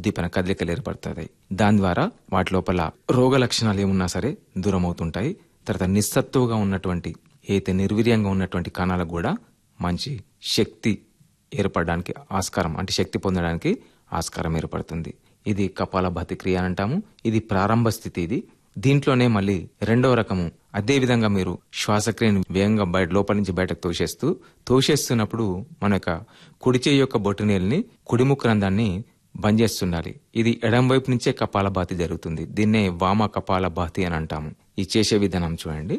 ఉద్దీపన కదలికలు ఏర్పడుతుంది దాని ద్వారా వాటి లోపల రోగ లక్షణాలు ఏమున్నా సరే దూరం అవుతుంటాయి తర్వాత నిస్సత్తువుగా ఉన్నటువంటి ఏదైతే నిర్వీర్యంగా ఉన్నటువంటి కణాలకు కూడా మంచి శక్తి ఏర్పడడానికి ఆస్కారం అంటే శక్తి పొందడానికి ఆస్కారం ఏర్పడుతుంది ఇది కపాలభాతి క్రియ అని అంటాము ఇది ప్రారంభ స్థితి ఇది దీంట్లోనే మళ్ళీ రెండవ రకము అదే విధంగా మీరు శ్వాసక్రియను వేగంగా బయట లోపల నుంచి బయటకు తోసేస్తూ తోసేస్తున్నప్పుడు మన యొక్క కుడి చేయి యొక్క బొట్టునీళ్ళని కుడిముక్కు రంధ్రాన్ని బంద్ చేస్తుండాలి ఇది ఎడం వైపు నుంచే కపాలభాతి జరుగుతుంది దీన్నే వామ కపాలభాతి అని అంటాము ఈ చేసే విధానం చూడండి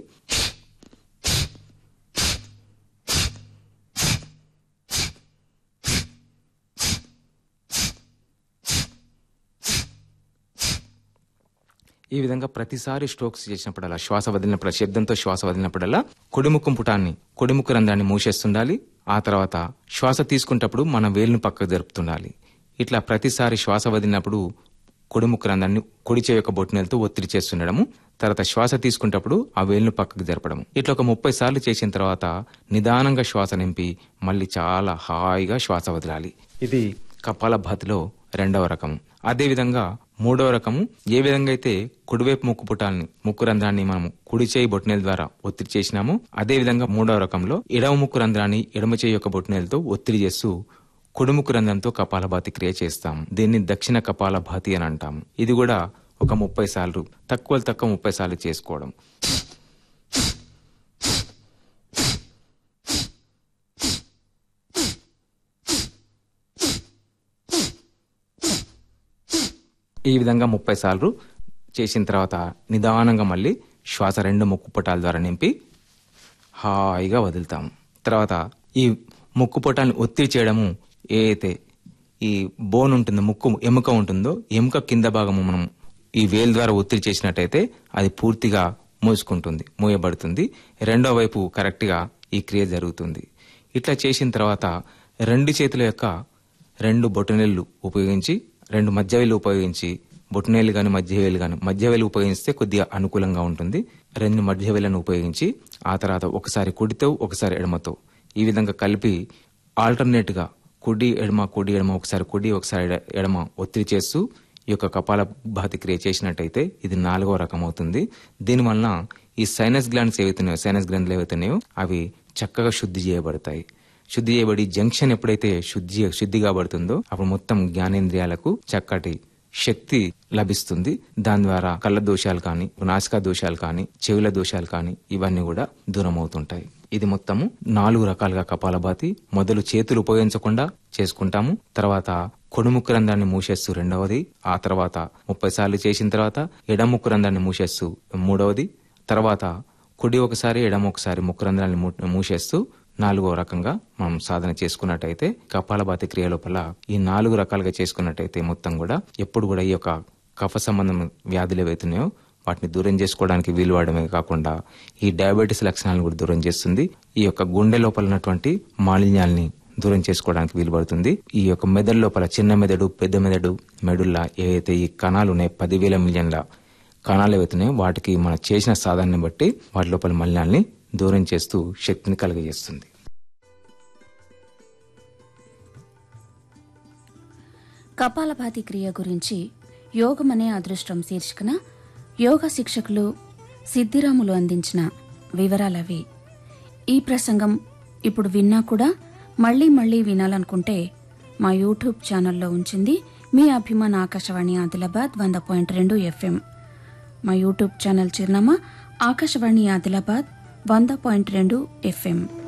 ఈ విధంగా ప్రతిసారి స్ట్రోక్స్ చేసినప్పుడల్లా శ్వాస వదిలినప్పుడు శబ్దంతో శ్వాస వదిలినప్పుడల్లా కొడిముక్కు పుటాన్ని కొడిముక్కు రంధ్రాన్ని మూసేస్తుండాలి ఆ తర్వాత శ్వాస తీసుకుంటప్పుడు మన వేలును పక్కకు జరుపుతుండాలి ఇట్లా ప్రతిసారి శ్వాస వదిలినప్పుడు కొడిముక్కు రంధ్రాన్ని కుడి చేయి యొక్క బొట్టునెలతో ఒత్తిడి చేస్తుండడము తర్వాత శ్వాస తీసుకుంటప్పుడు ఆ వేలును పక్కకు జరపడం ఇట్లా ఒక ముప్పై సార్లు చేసిన తర్వాత నిదానంగా శ్వాస నింపి మళ్ళీ చాలా హాయిగా శ్వాస వదలాలి ఇది కపాలభాతిలో రెండవ రకము అదేవిధంగా మూడవ రకము ఏ విధంగా అయితే కుడివైపు ముక్కు పుటాల్ని ముక్కు రంధ్రాన్ని మనము కుడి చేయి బొట్టినేల ద్వారా ఒత్తిడి చేసినాము అదే విధంగా మూడవ రకంలో ఎడమ ముక్కు రంధ్రాన్ని ఎడమ చేయి యొక్క బొట్టినేలతో ఒత్తిడి చేస్తూ కుడిముక్కు రంధ్రంతో కపాలభాతి క్రియ చేస్తాం దీన్ని దక్షిణ కపాలభాతి అని అంటాం ఇది కూడా ఒక ముప్పై సార్లు తక్కువ తక్కువ ముప్పై సార్లు చేసుకోవడం ఈ విధంగా ముప్పై సార్లు చేసిన తర్వాత నిదానంగా మళ్ళీ శ్వాస రెండు ముక్కు పుటాల ద్వారా నింపి హాయిగా వదులుతాము తర్వాత ఈ ముక్కు పుటాన్ని ఒత్తిడి చేయడము ఏదైతే ఈ బోన్ ఉంటుందో ముక్కు ఎముక ఉంటుందో ఎముక కింద భాగము మనం ఈ వేలు ద్వారా ఒత్తిడి చేసినట్టయితే అది పూర్తిగా మూసుకుంటుంది మూయబడుతుంది రెండో వైపు కరెక్ట్గా ఈ క్రియ జరుగుతుంది ఇట్లా చేసిన తర్వాత రెండు చేతుల యొక్క రెండు బొటనెళ్ళు ఉపయోగించి రెండు మధ్యవేలు ఉపయోగించి బొటనవేలు గాని మధ్యవేలు గాని మధ్యవేలు ఉపయోగిస్తే కొద్దిగా అనుకూలంగా ఉంటుంది రెండు మధ్యవేలను ఉపయోగించి ఆ తర్వాత ఒకసారి కుడితో ఒకసారి ఎడమతో ఈ విధంగా కలిపి ఆల్టర్నేట్ గా కుడి ఎడమ కుడి ఎడమ ఒకసారి కుడి ఒకసారి ఎడ- ఎడమ ఒత్తిడి చేస్తూ ఈ యొక్క కపాల భాతి క్రియ చేసినట్టయితే ఇది నాలుగో రకం అవుతుంది దీనివలన ఈ సైనస్ గ్లాండ్స్ ఏవైతున్నాయో సైనస్ గ్రంథులు ఏవైతున్నాయో అవి చక్కగా శుద్ధి చేయబడతాయి శుద్ధి చేయబడి జంక్షన్ ఎప్పుడైతే శుద్ధి శుద్ధి కాబడుతుందో అప్పుడు మొత్తం జ్ఞానేంద్రియాలకు చక్కటి శక్తి లభిస్తుంది దాని ద్వారా కళ్ళ దోషాలు కానీ నాసికా దోషాలు కానీ చెవుల దోషాలు కానీ ఇవన్నీ కూడా దూరం అవుతుంటాయి ఇది మొత్తము నాలుగు రకాలుగా కపాలభాతి మొదలు చేతులు ఉపయోగించకుండా చేసుకుంటాము తర్వాత కొడుముక్కు రంధ్రాన్ని మూసేస్తూ రెండవది ఆ తర్వాత ముప్పై సార్లు చేసిన తర్వాత ఎడముక్కు రంధ్రాన్ని మూసేస్తూ మూడవది తర్వాత కుడి ఒకసారి ఎడమ ఒకసారి ముక్కు రంధ్రాన్ని మూ- మూసేస్తూ నాలుగో రకంగా మనం సాధన చేసుకున్నట్టయితే కపాలభాతి క్రియ లోపల ఈ నాలుగు రకాలుగా చేసుకున్నట్టయితే మొత్తం కూడా ఎప్పుడు కూడా ఈ యొక్క కఫ సంబంధం వ్యాధులు ఏవైతున్నాయో వాటిని దూరం చేసుకోవడానికి వీలు పడమే కాకుండా ఈ డయాబెటీస్ లక్షణాలను కూడా దూరం చేస్తుంది ఈ యొక్క గుండె లోపల ఉన్నటువంటి మాలిన్యాల్ని దూరం చేసుకోవడానికి వీలు పడుతుంది ఈ యొక్క మెదడు లోపల చిన్న మెదడు పెద్ద మెదడు మెడుల్లా ఏవైతే ఈ కణాలు ఉన్నాయి పదివేల మిలియన్ల కణాలు ఏవైతున్నాయో వాటికి మనం చేసిన సాధనని బట్టి వాటి లోపల మలినాల్ని దూరం చేస్తూ శక్తిని కలుగజేస్తుంది కపాలభాతి క్రియ గురించి యోగమనే అదృష్టం శీర్షికన యోగ శిక్షకులు సిద్ధిరాములు అందించిన వివరాలవి ఈ ప్రసంగం ఇప్పుడు విన్నా కూడా మళ్ళీ మళ్ళీ వినాలనుకుంటే మా యూట్యూబ్ ఛానల్లో ఉంచింది మీ అభిమాన ఆకాశవాణి ఆదిలాబాద్ వంద పాయింట్ రెండు ఎఫ్ఎం మా యూట్యూబ్ ఛానల్ చిరునామా ఆకాశవాణి ఆదిలాబాద్ వంద పాయింట్ రెండు ఎఫ్ఎం